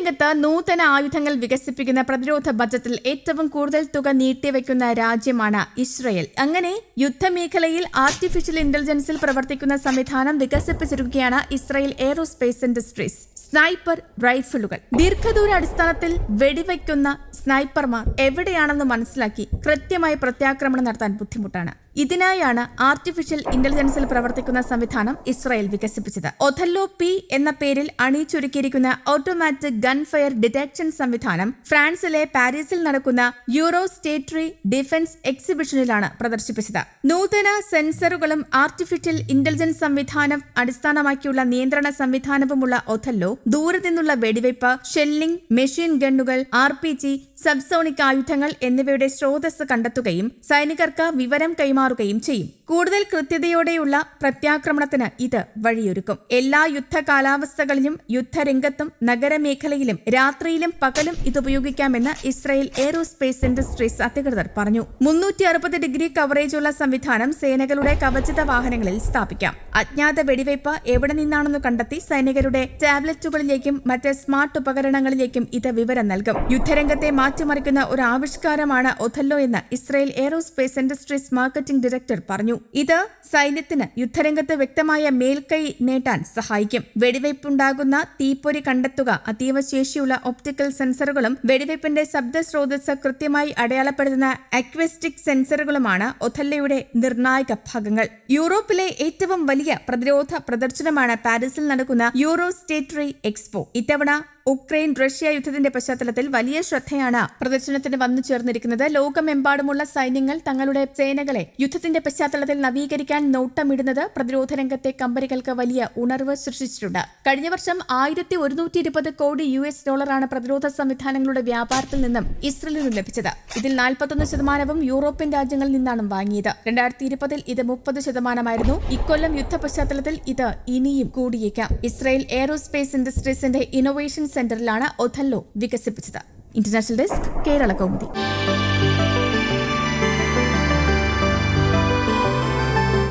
യുദ്ധരംഗത്ത് നൂതന ആയുധങ്ങൾ വികസിപ്പിക്കുന്ന പ്രതിരോധ ബജറ്റിൽ ഏറ്റവും കൂടുതൽ തുക നീട്ടിവെക്കുന്ന രാജ്യമാണ് ഇസ്രയേൽ അങ്ങനെ യുദ്ധമേഖലയിൽ ആർട്ടിഫിഷ്യൽ ഇന്റലിജൻസിൽ പ്രവർത്തിക്കുന്ന സംവിധാനം വികസിപ്പിച്ചിരിക്കുകയാണ് ഇസ്രയേൽ എയറോസ്പേസ് ഇൻഡസ്ട്രീസ് സ്നൈപ്പർ റൈഫിളുകൾ ദീർഘദൂര അടിസ്ഥാനത്തിൽ വെടിവെക്കുന്ന സ്നൈപ്പർമാർ എവിടെയാണെന്ന് മനസ്സിലാക്കി കൃത്യമായി പ്രത്യാക്രമണം നടത്താൻ ബുദ്ധിമുട്ടാണ് ഇതിനായാണ് ആർട്ടിഫിഷ്യൽ ഇന്റലിജൻസിൽ പ്രവർത്തിക്കുന്ന സംവിധാനം ഇസ്രായേൽ വികസിപ്പിച്ചത് ഒഥല്ലോ പി എന്ന പേരിൽ അണിയിച്ചൊരുക്കിയിരിക്കുന്ന ഓട്ടോമാറ്റിക് ഗൺ ഫയർ ഡിറ്റക്ഷൻ സംവിധാനം ഫ്രാൻസിലെ പാരീസിൽ നടക്കുന്ന യൂറോ സ്റ്റേറ്ററി ഡിഫൻസ് എക്സിബിഷനിലാണ് പ്രദർശിപ്പിച്ചത് നൂതന സെൻസറുകളും ആർട്ടിഫിഷ്യൽ ഇന്റലിജൻസ് സംവിധാനം അടിസ്ഥാനമാക്കിയുള്ള നിയന്ത്രണ സംവിധാനവുമുള്ള ഒഥല്ലോ ദൂരെ നിന്നുള്ള വെടിവയ്പ് ഷെല്ലിംഗ് മെഷീൻ ഗണ്ണുകൾ ആർ പി ജി സബ്സോണിക് ആയുധങ്ങൾ എന്നിവയുടെ സ്രോതസ് കണ്ടെത്തുകയും സൈനികർക്ക് വിവരം കൈമാറുകയും ചെയ്യും കൂടുതൽ കൃത്യതയോടെയുള്ള പ്രത്യാക്രമണത്തിന് ഇത് വഴിയൊരുക്കും എല്ലാ യുദ്ധ കാലാവസ്ഥകളിലും യുദ്ധരംഗത്തും നഗരമേഖലയിലും രാത്രിയിലും പകലും ഇത് ഉപയോഗിക്കാമെന്ന് ഇസ്രായേൽ എയറോസ്പേസ് ഇൻഡസ്ട്രീസ് അധികൃതർ പറഞ്ഞു മുന്നൂറ്റി അറുപത് ഡിഗ്രി കവറേജുള്ള സംവിധാനം സേനകളുടെ കവചിത വാഹനങ്ങളിൽ സ്ഥാപിക്കാം അജ്ഞാത വെടിവയ്പ് എവിടെ നിന്നാണെന്ന് കണ്ടെത്തി സൈനികരുടെ ടാബ്ലറ്റുകളിലേക്കും മറ്റ് സ്മാർട്ട് ഉപകരണങ്ങളിലേക്കും ഇത് വിവരം നൽകും യുദ്ധരംഗത്തെ മാറ്റിമറിക്കുന്ന ഒരു ആവിഷ്കാരമാണ് ഒഥല്ലോ എന്ന് Israel Aerospace Industries marketing director പറഞ്ഞു ഇത് സൈന്യത്തിന് യുദ്ധരംഗത്ത് വ്യക്തമായ മേൽക്കൈ നേടാൻ സഹായിക്കും വെടിവയ്പുണ്ടാകുന്ന തീപ്പൊരി കണ്ടെത്തുക അതീവ ശേഷിയുള്ള ഒപ്റ്റിക്കൽ സെൻസറുകളും വെടിവയ്പിന്റെ ശബ്ദ സ്രോതസ് കൃത്യമായി അടയാളപ്പെടുത്തുന്ന അക്വസ്റ്റിക് സെൻസറുകളുമാണ് ഒഥല്ലയുടെ നിർണായക ഭാഗങ്ങൾ യൂറോപ്പിലെ ഏറ്റവും വലിയ പ്രതിരോധ പ്രദർശനമാണ് പാരീസിൽ നടക്കുന്ന യൂറോ സ്റ്റേറ്ററി എക്സ്പോ ഇത്തവണ ഉക്രൈൻ റഷ്യ യുദ്ധത്തിന്റെ പശ്ചാത്തലത്തിൽ വലിയ ശ്രദ്ധയാണ് പ്രദർശനത്തിന് വന്നു ചേർന്നിരിക്കുന്നത് ലോകമെമ്പാടുമുള്ള സൈന്യങ്ങൾ തങ്ങളുടെ സേനകളെ യുദ്ധത്തിന്റെ പശ്ചാത്തലത്തിൽ നവീകരിക്കാൻ നോട്ടമിടുന്നത് പ്രതിരോധ രംഗത്തെ കമ്പനികൾക്ക് വലിയ ഉണർവ് സൃഷ്ടിച്ചിട്ടുണ്ട് കഴിഞ്ഞ വർഷം ആയിരത്തി ഒരുന്നൂറ്റി ഇരുപത് കോടി യു എസ് ഡോളറാണ് പ്രതിരോധ സംവിധാനങ്ങളുടെ വ്യാപാരത്തിൽ നിന്നും ഇസ്രയേലിന് ലഭിച്ചത് ഇതിൽ നാൽപ്പത്തൊന്ന് ശതമാനവും യൂറോപ്യൻ രാജ്യങ്ങളിൽ നിന്നാണ് വാങ്ങിയത് രണ്ടായിരത്തി ഇരുപതിൽ ഇത് മുപ്പത് ശതമാനമായിരുന്നു ഇക്കൊല്ലം യുദ്ധ പശ്ചാത്തലത്തിൽ ഇത് ഇനിയും കൂടിയേക്കാം ഇസ്രായേൽ എയറോസ്പേസ് ഇൻഡസ്ട്രീസിന്റെ ഇന്നോവേഷൻ സെന്ററിലാണ് ഒഥല്ലോ വികസിപ്പിച്ചത് ഇന്റർനാഷണൽ ഡെസ്ക് കേരള കൗമുദി